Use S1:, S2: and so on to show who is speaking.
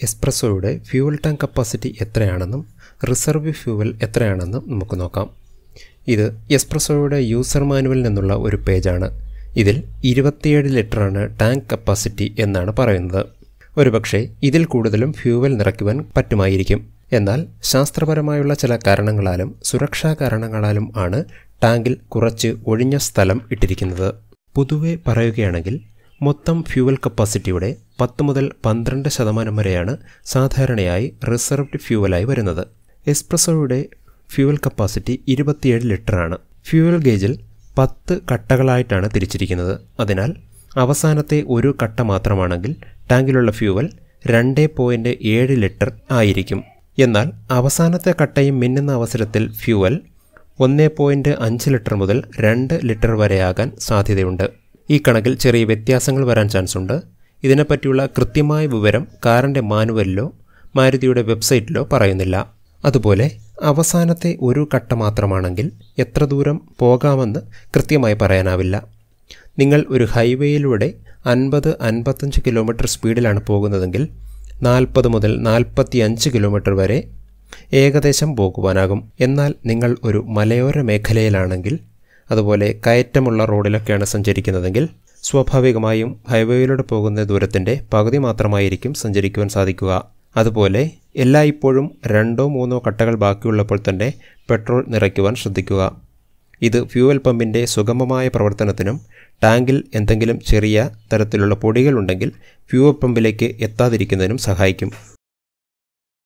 S1: എസ്പ്രസോയുടെ fuel tank capacity എത്രയാണെന്നും reserve fuel എത്രയാണെന്നും നമുക്ക് നോക്കാം ഇത് എസ്പ്രസോയുടെ യൂസർ മാനുവലിൽ നിന്നുള്ള ഒരു പേജാണ് ഇതിൽ ഇരുപത്തിയേഴ് ലിറ്ററാണ് ടാങ്ക് കപ്പാസിറ്റി എന്നാണ് പറയുന്നത് ഒരുപക്ഷെ ഇതിൽ കൂടുതലും ഫ്യൂവൽ നിറയ്ക്കുവാൻ പറ്റുമായിരിക്കും എന്നാൽ ശാസ്ത്രപരമായുള്ള ചില കാരണങ്ങളാലും സുരക്ഷാ കാരണങ്ങളാലും ആണ് ടാങ്കിൽ കുറച്ച് ഒഴിഞ്ഞ സ്ഥലം ഇട്ടിരിക്കുന്നത് പൊതുവെ പറയുകയാണെങ്കിൽ മൊത്തം ഫ്യൂവൽ കപ്പാസിറ്റിയുടെ പത്ത് മുതൽ പന്ത്രണ്ട് ശതമാനം വരെയാണ് സാധാരണയായി റിസർവ്ഡ് ഫ്യൂവലായി വരുന്നത് എസ്പ്രസോയുടെ ഫ്യൂവൽ കപ്പാസിറ്റി ഇരുപത്തിയേഴ് ലിറ്ററാണ് ഫ്യൂവൽ ഗേജിൽ പത്ത് കട്ടകളായിട്ടാണ് തിരിച്ചിരിക്കുന്നത് അതിനാൽ അവസാനത്തെ ഒരു കട്ട മാത്രമാണെങ്കിൽ ടാങ്കിലുള്ള ഫ്യൂവൽ രണ്ട് പോയിൻറ്റ് ഏഴ് ലിറ്റർ ആയിരിക്കും എന്നാൽ അവസാനത്തെ കട്ടയും മിന്നുന്ന അവസരത്തിൽ ഫ്യൂവൽ ഒന്ന് പോയിൻറ്റ് അഞ്ച് ലിറ്റർ മുതൽ രണ്ട് ലിറ്റർ വരെയാകാൻ സാധ്യതയുണ്ട് ഈ കണക്കിൽ ചെറിയ വ്യത്യാസങ്ങൾ വരാൻ ചാൻസ് ഉണ്ട് ഇതിനെപ്പറ്റിയുള്ള കൃത്യമായ വിവരം കാറിൻ്റെ മാനുവലിലോ മാരുതിയുടെ വെബ്സൈറ്റിലോ പറയുന്നില്ല അതുപോലെ അവസാനത്തെ ഒരു കട്ട മാത്രമാണെങ്കിൽ എത്ര ദൂരം പോകാമെന്ന് കൃത്യമായി പറയാനാവില്ല നിങ്ങൾ ഒരു ഹൈവേയിലൂടെ അൻപത് അൻപത്തഞ്ച് കിലോമീറ്റർ സ്പീഡിലാണ് പോകുന്നതെങ്കിൽ നാൽപ്പത് മുതൽ നാൽപ്പത്തി അഞ്ച് കിലോമീറ്റർ വരെ ഏകദേശം പോകുവാനാകും എന്നാൽ നിങ്ങൾ ഒരു മലയോര മേഖലയിലാണെങ്കിൽ അതുപോലെ കയറ്റമുള്ള റോഡിലൊക്കെയാണ് സഞ്ചരിക്കുന്നതെങ്കിൽ സ്വാഭാവികമായും ഹൈവേയിലൂടെ പോകുന്ന ദൂരത്തിൻ്റെ പകുതി മാത്രമായിരിക്കും സഞ്ചരിക്കുവാൻ സാധിക്കുക അതുപോലെ എല്ലായ്പ്പോഴും രണ്ടോ മൂന്നോ കട്ടകൾ ബാക്കിയുള്ളപ്പോൾ തന്നെ പെട്രോൾ നിറയ്ക്കുവാൻ ശ്രദ്ധിക്കുക ഇത് ഫ്യൂവൽ പമ്പിൻ്റെ സുഗമമായ പ്രവർത്തനത്തിനും ടാങ്കിൽ എന്തെങ്കിലും ചെറിയ തരത്തിലുള്ള പൊടികളുണ്ടെങ്കിൽ ഫ്യൂവൽ പമ്പിലേക്ക് എത്താതിരിക്കുന്നതിനും സഹായിക്കും